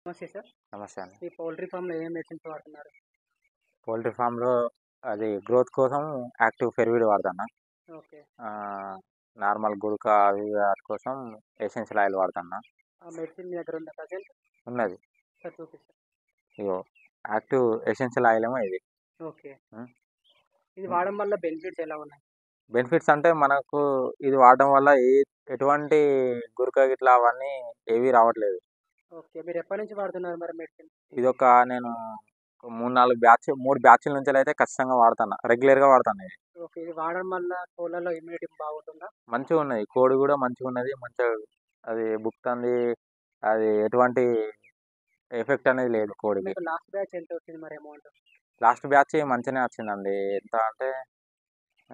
నమస్తే సార్ నమస్తే అండి ఈ పౌల్ట్రీ ఫామ్లో ఏం మెడిసిన్స్ వాడుతున్నారు పౌల్ట్రీ ఫామ్లో అది గ్రోత్ కోసం యాక్టివ్ ఫెర్విడ్ వాడుతున్నా ఓకే నార్మల్ గుడక అవి వాటి కోసం ఎసెన్షియల్ ఆయిల్ వాడుతున్నా ఆ మెడిసిన్ మీ దగ్గర ఉందా ప్రజెంట్ ఉన్నది సార్ చూపిస్తాను ఇగో యాక్టివ్ ఎసెన్షియల్ ఆయిల్ ఏమో ఇది ఓకే Hmm. ఇది వాడడం వల్ల బెనిఫిట్స్ ఎలా ఉన్నాయి బెనిఫిట్స్ అంటే మనకు ఇది వాడడం వల్ల ఏ ఎటువంటి గురక గిట్లా అవన్నీ ఏవి రావట్లేదు ఓకే మీరు ఎప్పటి నుంచి వాడుతున్నారు మరి మెడిసిన్ ఇది ఒక నేను ఒక మూడు నాలుగు బ్యాచ్ మూడు బ్యాచ్ల నుంచి అయితే ఖచ్చితంగా వాడుతున్నా రెగ్యులర్గా వాడుతున్నా ఇది ఓకే ఇది వాడడం వల్ల కోళ్ళలో ఇమ్యూనిటీ బాగుంటుందా మంచిగా ఉన్నది కోడి కూడా మంచిగా ఉన్నది మంచిగా అది బుక్తుంది అది ఎటువంటి ఎఫెక్ట్ అనేది లేదు కోడికి మీకు లాస్ట్ బ్యాచ్ ఎంత వచ్చింది మరి అమౌంట్ లాస్ట్ బ్యాచ్ మంచిగానే వచ్చిందండి ఎంత అంటే ఆ,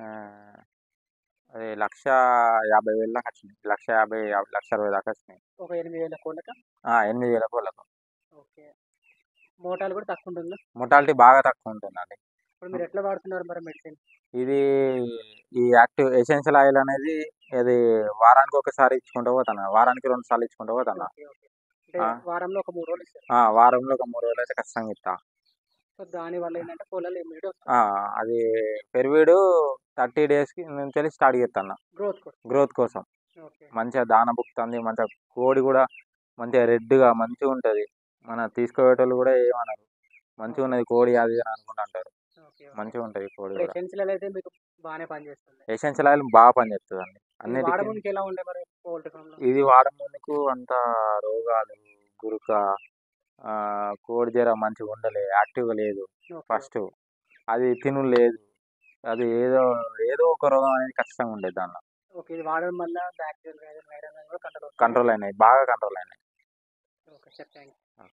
అది లక్ష యాభై వేల దాకా వచ్చింది లక్ష యాభై యాభై- లక్ష అరవై దాకా వచ్చినాయి ఒక ఎనిమిది వేల కోళ్ళక ఆ, ఎనిమిది వేల కోళ్ళకు ఓకే మోటాలు కూడా తక్కువ ఉంటుందా మొటాలిటీ బాగా తక్కువ ఉంటుందండి ఇప్పుడు మీరు ఎట్లా వాడుతున్నారు మరి మెడిసిన్ ఇది ఈ యాక్టివ్ ఎసెన్షియల్ ఆయిల్ అనేది ఇది వారానికి ఒకసారి ఇచ్చుకుంటూ పోతాను వారానికి రెండు సార్లు ఇచ్చుకుంటూ పోతాను ఓకే ఓకే అంటే ఆ. వారంలో ఒక మూడు రోజులు ఇస్తారు ఆ, వారంలో ఒక మూడు రోజులు అయితే ఖచ్చితంగా ఇస్తా సో దాని వల్ల ఏంటంటే కోళ్ళలో ఇమ్యూనిటీ వస్తుంది ఆ, అది పెరివీడు థర్టీ డేస్కి నుంచి వెళ్ళి స్టార్ట్ చేస్తాను గ్రోత్ కోసం గ్రోత్ కోసం ఓకే మంచిగా దాన బుక్తుంది మంచిగా కోడి కూడా మంచిగా రెడ్గా మంచిగా ఉంటుంది మన తీసుకుపోయేటోళ్ళు కూడా ఏమన్నారు మంచిగా ఉన్నది కోడి అది ఇది అని అనుకుంటూ అంటారు ఓకే మంచిగా ఉంటుంది కోడి ఇప్పుడు కూడా ఎసెన్షియల్ అయితే మీకు బాగానే పనిచేస్తుంది ఎసెన్షియల్ ఆయిల్ బాగా పనిచేస్తుంది అండి ఇది అన్నిటికీ వాడడానికి ఎలా ఉండే మరి పౌల్ట్రీ ఫామ్ లో ఇది వాడడం ముందుకు అంత రోగాలు గురుక ఆ, కోడి జర మంచిగా ఉండలే యాక్టివ్గా లేదు ఓకే, ఫస్ట్ అది తిను లేదు అది ఏదో ఏదో ఒక రోగం అనేది ఖచ్చితంగా ఉండేది దానిలో ఓకే ఇది వాడడం వల్ల బ్యాక్టీరియల్ వైరస్ వైరస్ కూడా కంట్రోల్ కంట్రోల్ అయినాయి బాగా కంట్రోల్ అయినాయి ఓకే సార్ థ్యాంక్ యూ